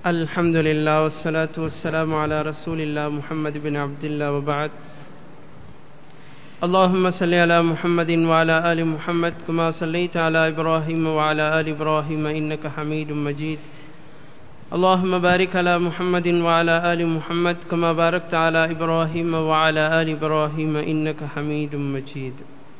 الحمد لله والصلاة والسلام على رسول الله محمد بن عبد الله وبعد اللهم صل على محمد وعلى آل محمد كما صليت على إبراهيم وعلى آل إبراهيم إنك حميد مجيد اللهم بارك على محمد وعلى آل محمد كما باركت على إبراهيم وعلى آل إبراهيم إنك حميد مجيد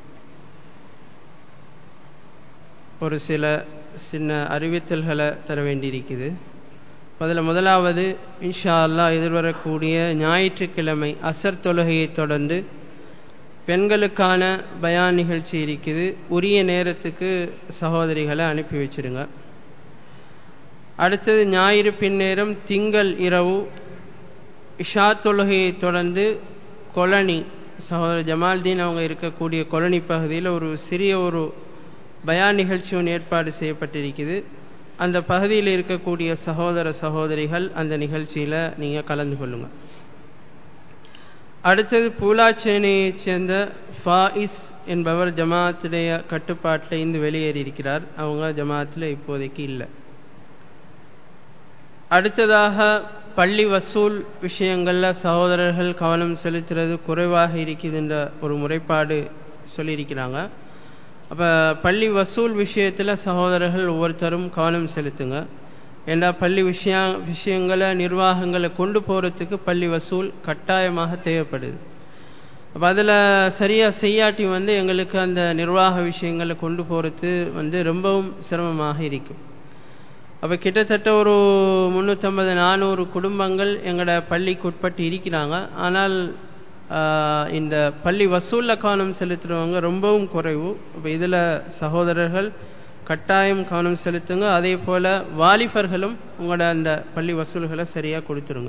ஒரு சில சின்ன அறிவித்தல்களை தர வேண்டியிருக்குது அதில் முதலாவது இன்ஷா அல்லா எதிர்வரக்கூடிய ஞாயிற்றுக்கிழமை அசர் தொழுகையை தொடர்ந்து பெண்களுக்கான பயான் நிகழ்ச்சி இருக்குது உரிய நேரத்துக்கு சகோதரிகளை அனுப்பி வச்சிருங்க அடுத்தது ஞாயிறு பின்னேரம் திங்கள் இரவு இஷா தொழுகையை தொடர்ந்து கொலனி சகோதரர் ஜமால்தீன் அவங்க இருக்கக்கூடிய கொலனி பகுதியில் ஒரு சிறிய ஒரு பயான் நிகழ்ச்சி ஒன்று ஏற்பாடு செய்யப்பட்டிருக்குது அந்த பகுதியில் இருக்கக்கூடிய சகோதர சகோதரிகள் அந்த நிகழ்ச்சியில் நீங்கள் கலந்து கொள்ளுங்க அடுத்தது பூலாச்சேனையைச் சேர்ந்த ஃபாயிஸ் என்பவர் ஜமாத்துடைய கட்டுப்பாட்டில் இருந்து வெளியேறி இருக்கிறார் அவங்க ஜமாத்தில் இப்போதைக்கு இல்லை அடுத்ததாக பள்ளி வசூல் விஷயங்களில் சகோதரர்கள் கவனம் செலுத்துறது குறைவாக இருக்குதுன்ற ஒரு முறைப்பாடு சொல்லியிருக்கிறாங்க அப்போ பள்ளி வசூல் விஷயத்தில் சகோதரர்கள் ஒவ்வொருத்தரும் கவனம் செலுத்துங்க ஏண்டா பள்ளி விஷய விஷயங்களை நிர்வாகங்களை கொண்டு போகிறதுக்கு பள்ளி வசூல் கட்டாயமாக தேவைப்படுது அப்போ அதில் சரியாக செய்யாட்டி வந்து எங்களுக்கு அந்த நிர்வாக விஷயங்களை கொண்டு போகிறது வந்து ரொம்பவும் சிரமமாக இருக்கும் அப்போ கிட்டத்தட்ட ஒரு முந்நூற்றம்பது நானூறு குடும்பங்கள் எங்களோட பள்ளிக்கு உட்பட்டு இருக்கிறாங்க ஆனால் இந்த பள்ளி வசூலில் கவனம் செலுத்துகிறவங்க ரொம்பவும் குறைவு இப்போ இதில் சகோதரர்கள் கட்டாயம் கவனம் செலுத்துங்க அதே போல் வாலிபர்களும் உங்களோட அந்த பள்ளி வசூல்களை சரியாக கொடுத்துருங்க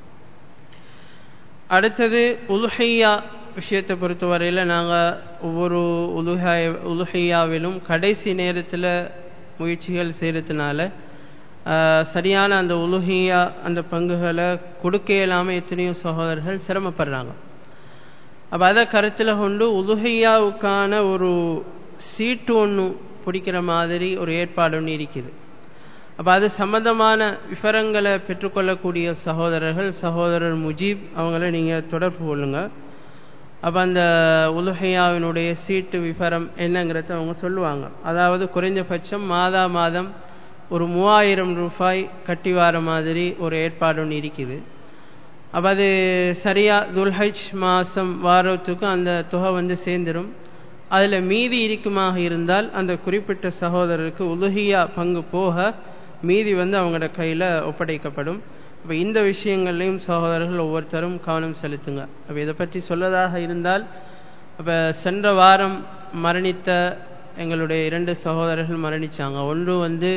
அடுத்தது உலுஹையா விஷயத்தை பொறுத்தவரையில் நாங்கள் ஒவ்வொரு உலுஹாய உலுஹையாவிலும் கடைசி நேரத்தில் முயற்சிகள் செய்கிறதுனால சரியான அந்த உலுஹியா அந்த பங்குகளை கொடுக்க இல்லாமல் எத்தனையோ சகோதரர்கள் சிரமப்படுறாங்க அப்போ அதை கருத்தில் கொண்டு உலுஹையாவுக்கான ஒரு சீட்டு ஒன்று பிடிக்கிற மாதிரி ஒரு ஏற்பாடு ஒன்று இருக்குது அப்போ அது சம்பந்தமான விவரங்களை பெற்றுக்கொள்ளக்கூடிய சகோதரர்கள் சகோதரர் முஜீப் அவங்கள நீங்கள் தொடர்பு கொள்ளுங்கள் அப்போ அந்த உலுஹையாவினுடைய சீட்டு விவரம் என்னங்கிறத அவங்க சொல்லுவாங்க அதாவது குறைந்தபட்சம் மாதா மாதம் ஒரு மூவாயிரம் ரூபாய் கட்டி வர மாதிரி ஒரு ஏற்பாடு ஒன்று இருக்குது அப்போ அது சரியாக துல்ஹஜ் மாதம் வாரத்துக்கு அந்த தொகை வந்து சேர்ந்துடும் அதில் மீதி இருக்குமாக இருந்தால் அந்த குறிப்பிட்ட சகோதரருக்கு உலுகியா பங்கு போக மீதி வந்து அவங்களோட கையில் ஒப்படைக்கப்படும் அப்போ இந்த விஷயங்கள்லையும் சகோதரர்கள் ஒவ்வொருத்தரும் கவனம் செலுத்துங்க அப்போ இதை பற்றி சொல்லதாக இருந்தால் அப்போ சென்ற வாரம் மரணித்த எங்களுடைய இரண்டு சகோதரர்கள் மரணித்தாங்க ஒன்று வந்து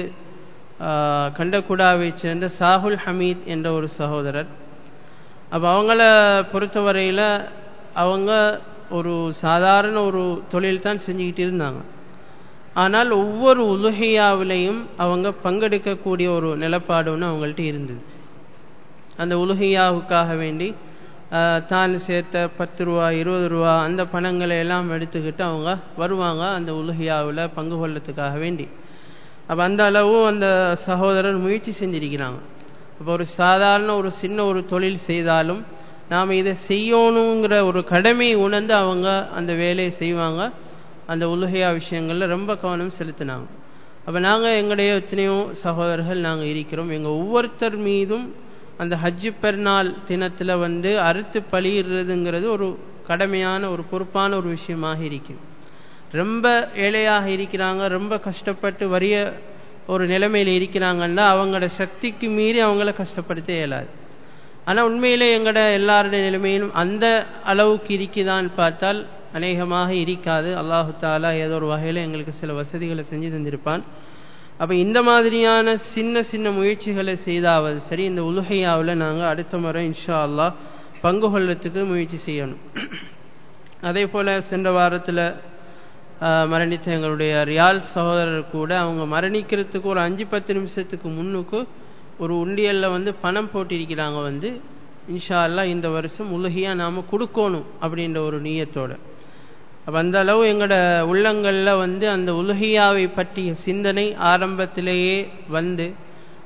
கண்டகுடாவை சேர்ந்த சாகுல் ஹமீத் என்ற ஒரு சகோதரர் அப்போ அவங்கள பொறுத்தவரையில் அவங்க ஒரு சாதாரண ஒரு தொழில் தான் செஞ்சுக்கிட்டு இருந்தாங்க ஆனால் ஒவ்வொரு உலுகையாவிலையும் அவங்க பங்கெடுக்கக்கூடிய ஒரு நிலப்பாடு ஒன்று அவங்கள்ட்ட இருந்தது அந்த உலுகையாவுக்காக வேண்டி தான் சேர்த்த பத்து ரூபா இருபது ரூபா அந்த பணங்களை எல்லாம் எடுத்துக்கிட்டு அவங்க வருவாங்க அந்த உலுகையாவில் பங்கு கொள்ளத்துக்காக வேண்டி அப்போ அந்த அளவு அந்த சகோதரர் முயற்சி செஞ்சிருக்கிறாங்க இப்போ ஒரு சாதாரண ஒரு சின்ன ஒரு தொழில் செய்தாலும் நாம் இதை செய்யணுங்கிற ஒரு கடமையை உணர்ந்து அவங்க அந்த வேலையை செய்வாங்க அந்த உலகையா விஷயங்களில் ரொம்ப கவனம் செலுத்தினாங்க அப்போ நாங்கள் எங்களுடைய எத்தனையோ சகோதரர்கள் நாங்கள் இருக்கிறோம் எங்கள் ஒவ்வொருத்தர் மீதும் அந்த ஹஜ்ஜு பெருநாள் தினத்தில் வந்து அறுத்து பழியிடுறதுங்கிறது ஒரு கடமையான ஒரு பொறுப்பான ஒரு விஷயமாக இருக்குது ரொம்ப ஏழையாக இருக்கிறாங்க ரொம்ப கஷ்டப்பட்டு வறிய ஒரு நிலைமையில் இருக்கிறாங்கன்னா அவங்களோட சக்திக்கு மீறி அவங்கள கஷ்டப்படுத்த இயலாது ஆனால் உண்மையிலே எங்களோட எல்லாருடைய நிலைமையிலும் அந்த அளவுக்கு இருக்குதான்னு பார்த்தால் அநேகமாக இருக்காது அல்லாஹு தாலா ஏதோ ஒரு வகையில் எங்களுக்கு சில வசதிகளை செஞ்சு தந்திருப்பான் அப்போ இந்த மாதிரியான சின்ன சின்ன முயற்சிகளை செய்தாவது சரி இந்த உலுகையாவில் நாங்கள் அடுத்த முறை இன்ஷா அல்லா பங்கு கொள்ளத்துக்கு முயற்சி செய்யணும் அதே போல் சென்ற வாரத்தில் மரணித்த எங்களுடைய ரியால் சகோதரர் கூட அவங்க மரணிக்கிறதுக்கு ஒரு அஞ்சு பத்து நிமிஷத்துக்கு முன்னுக்கு ஒரு உண்டியலில் வந்து பணம் போட்டிருக்கிறாங்க வந்து இன்ஷா அல்லா இந்த வருஷம் உலகியாக நாம் கொடுக்கணும் அப்படின்ற ஒரு நீயத்தோடு அப்போ அந்த அளவு எங்களோட உள்ளங்களில் வந்து அந்த உலகியாவை பற்றிய சிந்தனை ஆரம்பத்திலேயே வந்து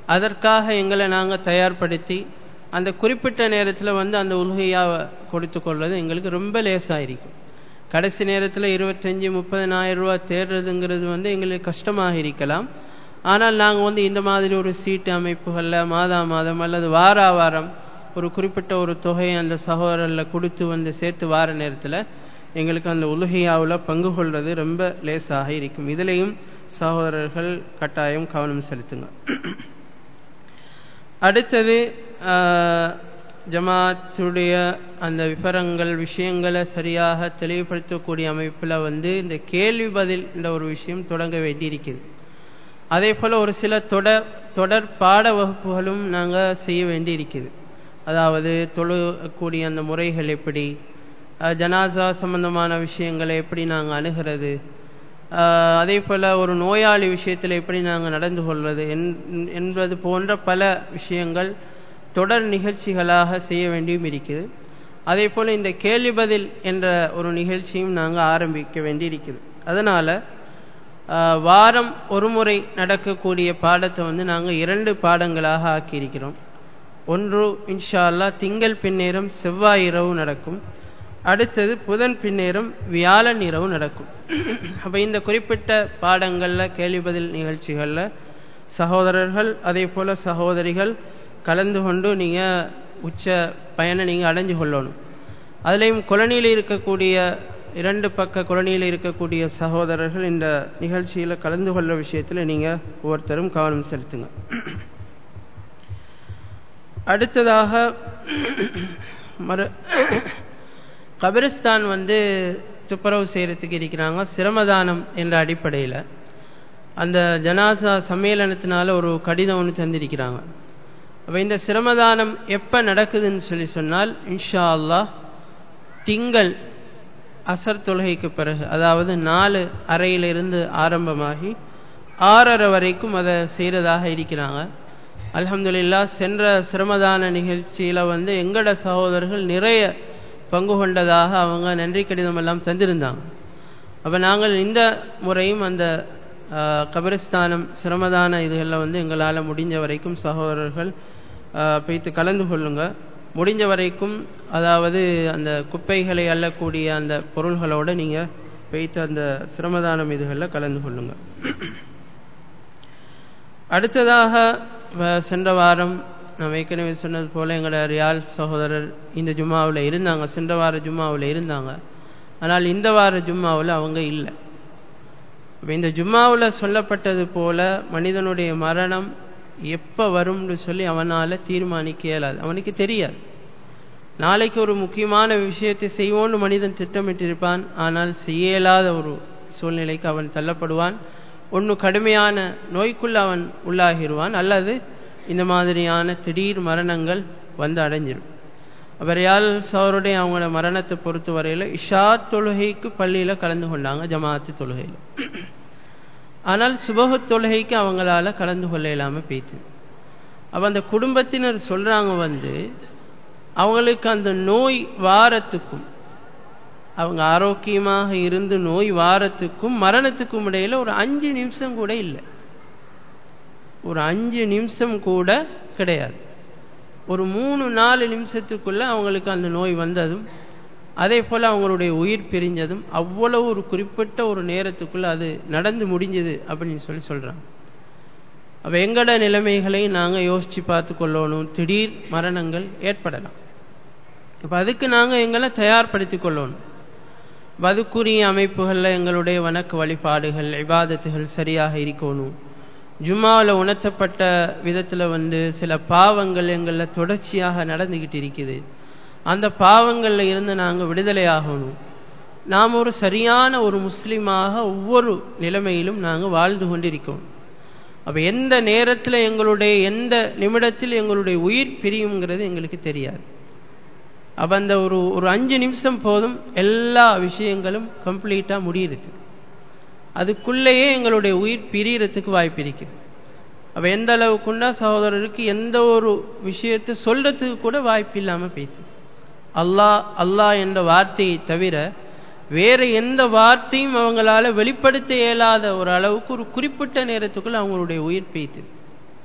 அதற்காக எங்களை நாங்கள் தயார்படுத்தி அந்த குறிப்பிட்ட நேரத்தில் வந்து அந்த உலகையாவை கொடுத்து கொள்வது எங்களுக்கு ரொம்ப லேசாக இருக்கும் கடைசி நேரத்தில் இருபத்தஞ்சி முப்பதனாயிரம் ரூபா தேடுறதுங்கிறது வந்து எங்களுக்கு கஷ்டமாக இருக்கலாம் ஆனால் நாங்கள் வந்து இந்த மாதிரி ஒரு சீட்டு அமைப்புகளில் மாதா மாதம் அல்லது வாரா வாரம் ஒரு குறிப்பிட்ட ஒரு தொகையை அந்த சகோதரரில் கொடுத்து வந்து சேர்த்து வார நேரத்தில் எங்களுக்கு அந்த உலகையாவில் பங்கு கொள்வது ரொம்ப லேசாக இருக்கும் இதிலையும் சகோதரர்கள் கட்டாயம் கவனம் செலுத்துங்க அடுத்தது ஜமாத்துடைய அந்த விவரங்கள் விஷயங்களை சரியாக தெளிவுபடுத்தக்கூடிய அமைப்பில் வந்து இந்த கேள்வி பதில் என்ற ஒரு விஷயம் தொடங்க வேண்டியிருக்குது அதே போல் ஒரு சில தொடர் தொடர் பாட வகுப்புகளும் நாங்கள் செய்ய வேண்டியிருக்குது அதாவது தொழுக்கூடிய அந்த முறைகள் எப்படி ஜனாசா சம்பந்தமான விஷயங்களை எப்படி நாங்கள் அணுகிறது அதே போல் ஒரு நோயாளி விஷயத்தில் எப்படி நாங்கள் நடந்து கொள்வது என்பது போன்ற பல விஷயங்கள் தொடர் நிகழ்ச்சிகளாக செய்ய வேண்டியும் இருக்குது அதே போல் இந்த கேள்வி பதில் என்ற ஒரு நிகழ்ச்சியும் நாங்கள் ஆரம்பிக்க வேண்டியிருக்குது அதனால் வாரம் ஒரு முறை நடக்கக்கூடிய பாடத்தை வந்து நாங்கள் இரண்டு பாடங்களாக ஆக்கியிருக்கிறோம் ஒன்று இன்ஷா அல்லா திங்கள் பின்னேரம் செவ்வாய் இரவு நடக்கும் அடுத்தது புதன் பின்னேரம் வியாழன் இரவு நடக்கும் அப்போ இந்த குறிப்பிட்ட பாடங்களில் கேள்வி பதில் நிகழ்ச்சிகளில் சகோதரர்கள் அதே போல் சகோதரிகள் கலந்து கொண்டு நீங்கள் உச்ச பயனை நீங்கள் அடைஞ்சு கொள்ளணும் அதுலேயும் குழனியில் இருக்கக்கூடிய இரண்டு பக்க குழனியில் இருக்கக்கூடிய சகோதரர்கள் இந்த நிகழ்ச்சியில் கலந்து கொள்ள விஷயத்தில் நீங்கள் ஒவ்வொருத்தரும் கவனம் செலுத்துங்க அடுத்ததாக மறு கபிரிஸ்தான் வந்து துப்புரவு செய்கிறதுக்கு இருக்கிறாங்க சிரமதானம் என்ற அடிப்படையில் அந்த ஜனாசா சம்மேளனத்தினால ஒரு கடிதம் ஒன்று தந்திருக்கிறாங்க அப்போ இந்த சிரமதானம் எப்போ நடக்குதுன்னு சொல்லி சொன்னால் இன்ஷா அல்லா திங்கள் அசர் தொழுகைக்கு பிறகு அதாவது நாலு அறையிலிருந்து ஆரம்பமாகி ஆறரை வரைக்கும் அதை செய்கிறதாக இருக்கிறாங்க அலமதுல்லா சென்ற சிரமதான நிகழ்ச்சியில் வந்து எங்கட சகோதரர்கள் நிறைய பங்கு கொண்டதாக அவங்க நன்றி கடிதம் எல்லாம் தந்திருந்தாங்க அப்போ நாங்கள் இந்த முறையும் அந்த கபிரஸ்தானம் சிரமதான இதுகளில் வந்து எங்களால் முடிஞ்ச வரைக்கும் சகோதரர்கள் போய்த்து கலந்து கொள்ளுங்க முடிஞ்ச வரைக்கும் அதாவது அந்த குப்பைகளை அள்ளக்கூடிய அந்த பொருள்களோடு நீங்கள் வைத்து அந்த சிரமதானம் இதுகளில் கலந்து கொள்ளுங்க அடுத்ததாக சென்ற வாரம் நம்ம ஏற்கனவே சொன்னது போல் எங்களோட ரியால் சகோதரர் இந்த ஜும்மாவில் இருந்தாங்க சென்ற வார ஜும்மாவில் இருந்தாங்க ஆனால் இந்த வார ஜும்மாவில் அவங்க இல்லை இந்த ஜும்மாவில் சொல்லப்பட்டது போல மனிதனுடைய மரணம் எப்போ வரும்னு சொல்லி அவனால் தீர்மானிக்க இயலாது அவனுக்கு தெரியாது நாளைக்கு ஒரு முக்கியமான விஷயத்தை செய்வோன்னு மனிதன் திட்டமிட்டிருப்பான் ஆனால் செய்ய இயலாத ஒரு சூழ்நிலைக்கு அவன் தள்ளப்படுவான் ஒன்று கடுமையான நோய்க்குள்ள அவன் உள்ளாகிடுவான் அல்லது இந்த மாதிரியான திடீர் மரணங்கள் வந்து அடைஞ்சிடும் அவர் யாழ் சவருடைய அவங்களோட மரணத்தை பொறுத்த வரையில் இஷா தொழுகைக்கு பள்ளியில் கலந்து கொண்டாங்க ஜமாத்து தொழுகையில் ஆனால் சுபக தொழுகைக்கு அவங்களால கலந்து கொள்ள இல்லாமல் போய்த்து அப்போ அந்த குடும்பத்தினர் சொல்கிறாங்க வந்து அவங்களுக்கு அந்த நோய் வாரத்துக்கும் அவங்க ஆரோக்கியமாக இருந்து நோய் வாரத்துக்கும் மரணத்துக்கும் இடையில் ஒரு அஞ்சு நிமிஷம் கூட இல்லை ஒரு அஞ்சு நிமிஷம் கூட கிடையாது ஒரு மூணு நாலு நிமிஷத்துக்குள்ள அவங்களுக்கு அந்த நோய் வந்ததும் அதே போல் அவங்களுடைய உயிர் பிரிஞ்சதும் அவ்வளவு ஒரு குறிப்பிட்ட ஒரு நேரத்துக்குள்ள அது நடந்து முடிஞ்சது அப்படின்னு சொல்லி சொல்கிறாங்க அப்போ எங்கட நிலைமைகளை நாங்கள் யோசித்து பார்த்து கொள்ளணும் திடீர் மரணங்கள் ஏற்படலாம் இப்போ அதுக்கு நாங்கள் எங்களை தயார்படுத்தி கொள்ளணும் அதுக்குரிய அமைப்புகளில் எங்களுடைய வணக்க வழிபாடுகள் இபாதத்துகள் சரியாக இருக்கணும் ஜும்மாவில் உணர்த்தப்பட்ட விதத்தில் வந்து சில பாவங்கள் எங்களில் தொடர்ச்சியாக நடந்துக்கிட்டு இருக்குது அந்த பாவங்களில் இருந்து நாங்கள் விடுதலை ஆகணும் நாம் ஒரு சரியான ஒரு முஸ்லீமாக ஒவ்வொரு நிலைமையிலும் நாங்கள் வாழ்ந்து கொண்டிருக்கோம் அப்போ எந்த நேரத்தில் எங்களுடைய எந்த நிமிடத்தில் எங்களுடைய உயிர் பிரியுங்கிறது எங்களுக்கு தெரியாது அப்போ அந்த ஒரு ஒரு அஞ்சு நிமிஷம் போதும் எல்லா விஷயங்களும் கம்ப்ளீட்டாக முடியுது அதுக்குள்ளேயே எங்களுடைய உயிர் பிரியறதுக்கு வாய்ப்பு இருக்குது அப்போ எந்த அளவுக்குண்டா சகோதரருக்கு எந்த ஒரு விஷயத்தை சொல்றதுக்கு கூட வாய்ப்பு இல்லாமல் போய்த்து அல்லாஹ் அல்லாஹ் என்ற வார்த்தையை தவிர வேற எந்த வார்த்தையும் அவங்களால வெளிப்படுத்த இயலாத ஒரு அளவுக்கு ஒரு குறிப்பிட்ட நேரத்துக்குள்ள அவங்களுடைய உயிர் பெய்த்து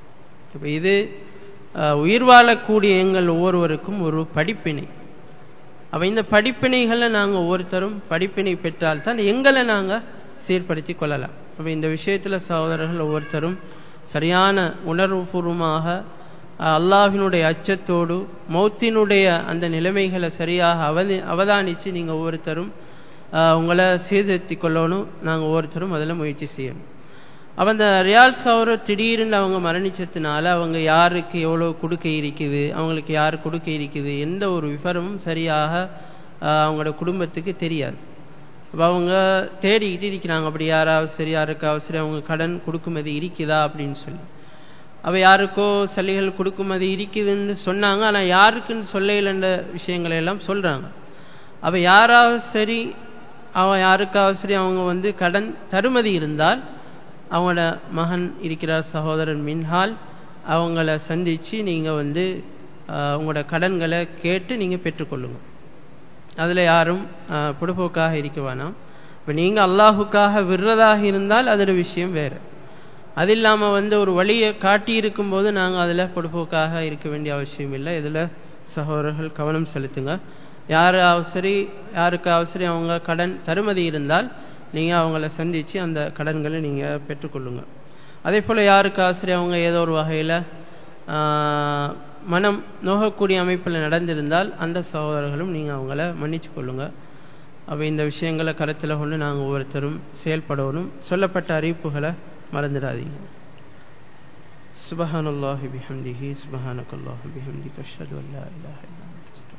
இப்போ இது அஹ், உயிர் வாழக்கூடிய எங்கள் ஒவ்வொருவருக்கும் ஒரு படிப்பினை அப்ப இந்த படிப்பினைகளை நாங்கள் ஒவ்வொருத்தரும் படிப்பினை பெற்றால்தான் எங்களை நாங்கள் சீர்படுத்தி கொள்ளலாம் அப்போ இந்த விஷயத்தில் சகோதரர்கள் ஒவ்வொருத்தரும் சரியான உணர்வுபூர்வமாக அஹ், அல்லாஹ்வினுடைய அச்சத்தோடு மௌத்தினுடைய அந்த நிலைமைகளை சரியாக அவதி அவதானித்து நீங்கள் ஒவ்வொருத்தரும் அஹ், உங்களை சீர்திருத்தி கொள்ளணும் நாங்கள் ஒவ்வொருத்தரும் அதில் முயற்சி செய்யணும் அப்போ அந்த ரியால் சௌர திடீர்னு அவங்க மரணிச்சதுனால அவங்க யாருக்கு எவ்வளோ கொடுக்க இருக்குது அவங்களுக்கு யார் கொடுக்க இருக்குது எந்த ஒரு விவரமும் சரியாக ஆஹ், அவங்களோட குடும்பத்துக்கு தெரியாது அப்போ அவங்க தேடிக்கிட்டு இருக்கிறாங்க அப்படி யாராவது சரி யாருக்காவது சரி அவங்க கடன் கொடுக்குமதி இருக்குதா அப்படின்னு சொல்லி அவ யாருக்கோ சலுகைகள் கொடுக்குமதி இருக்குதுன்னு சொன்னாங்க ஆனால் யாருக்குன்னு சொல்லையிலன்ற விஷயங்களை எல்லாம் சொல்றாங்க அப்ப யாராவது சரி அவன் யாருக்காவது சரி அவங்க வந்து கடன் தருமதி இருந்தால் அவங்களோட மகன் இருக்கிறார் சகோதரன் மின்ஹால் அவங்கள சந்திச்சு நீங்க வந்து ஆஹ், உங்களோட கடன்களை கேட்டு நீங்க பெற்றுக்கொள்ளுங்க அதுல யாரும் ஆஹ், பொடுபோக்காக இருக்க வேணாம் இப்போ நீங்க அல்லாஹுக்காக விடுறதாக இருந்தால் அதோட விஷயம் வேறு அது இல்லாம வந்து ஒரு வழியை காட்டி இருக்கும்போது நாங்க அதுல பொடுபோக்காக இருக்க வேண்டிய அவசியம் இல்லை இதுல சகோதரர்கள் கவனம் செலுத்துங்க யாராவது சரி யாருக்காவது சரி அவங்க கடன் தருமதி இருந்தால் நீங்க அவங்கள சந்திச்சு அந்த கடன்களை நீங்க பெற்றுக்கொள்ளுங்க அதே போல யாருக்காவது சரி அவங்க ஏதோ ஒரு வகையில ஆஹ், மனம் நோகக்கூடிய அமைப்பில் நடந்திருந்தால் அந்த சகோதரர்களும் நீங்க அவங்கள மன்னிச்சு கொள்ளுங்க அப்ப இந்த விஷயங்களை கருத்தில் கொண்டு நாங்கள் ஒவ்வொருத்தரும் செயல்படணும் சொல்லப்பட்ட அறிவிப்புகளை மறந்துடாதீங்க சுபஹானல்லாஹி பிஹம்திஹி சுபஹானக்கல்லாஹு பிஹம்திக அஷ்ஹது அன் லா இலாஹா இல்லா அன்த